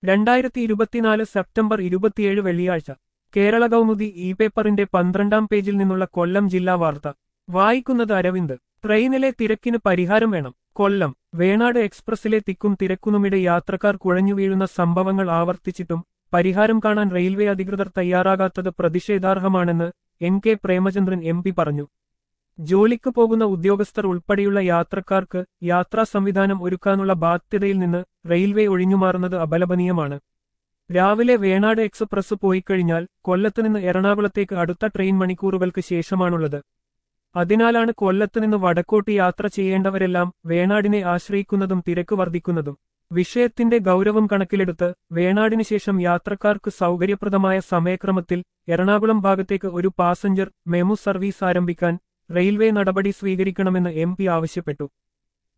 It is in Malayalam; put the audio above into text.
രണ്ടായിരത്തി ഇരുപത്തിനാല് സെപ്റ്റംബർ ഇരുപത്തിയേഴ് വെള്ളിയാഴ്ച കേരള കൗമുദി ഇ പേപ്പറിന്റെ പന്ത്രണ്ടാം പേജിൽ നിന്നുള്ള കൊല്ലം ജില്ലാ വാർത്ത വായിക്കുന്നത് അരവിന്ദ് ട്രെയിനിലെ തിരക്കിന് പരിഹാരം വേണം കൊല്ലം വേണാട് എക്സ്പ്രസിലെ തിക്കും തിരക്കുന്നുമിടെ യാത്രക്കാർ കുഴഞ്ഞു വീഴുന്ന സംഭവങ്ങൾ ആവർത്തിച്ചിട്ടും പരിഹാരം കാണാൻ റെയിൽവേ അധികൃതർ തയ്യാറാകാത്തത് പ്രതിഷേധാർഹമാണെന്ന് N K Premachandran M P പറഞ്ഞു ജോലിക്ക് പോകുന്ന ഉദ്യോഗസ്ഥർ ഉൾപ്പെടെയുള്ള യാത്രക്കാർക്ക് യാത്രാ സംവിധാനം ഒരുക്കാനുള്ള ബാധ്യതയിൽ നിന്ന് റെയിൽവേ ഒഴിഞ്ഞുമാറുന്നത് അപലപനീയമാണ് രാവിലെ വേണാട് എക്സ്പ്രസ് പോയിക്കഴിഞ്ഞാൽ കൊല്ലത്തുനിന്ന് എറണാകുളത്തേക്ക് അടുത്ത ട്രെയിൻ മണിക്കൂറുകൾക്ക് ശേഷമാണുള്ളത് അതിനാലാണ് കൊല്ലത്തുനിന്ന് വടക്കോട്ട് യാത്ര ചെയ്യേണ്ടവരെല്ലാം വേണാടിനെ ആശ്രയിക്കുന്നതും തിരക്ക് വർദ്ധിക്കുന്നതും വിഷയത്തിന്റെ ഗൗരവം കണക്കിലെടുത്ത് വേണാടിന് ശേഷം യാത്രക്കാർക്ക് സൗകര്യപ്രദമായ സമയക്രമത്തിൽ എറണാകുളം ഭാഗത്തേക്ക് ഒരു പാസഞ്ചർ മെമു സർവീസ് ആരംഭിക്കാൻ റെയിൽവേ നടപടി സ്വീകരിക്കണമെന്ന് എം ആവശ്യപ്പെട്ടു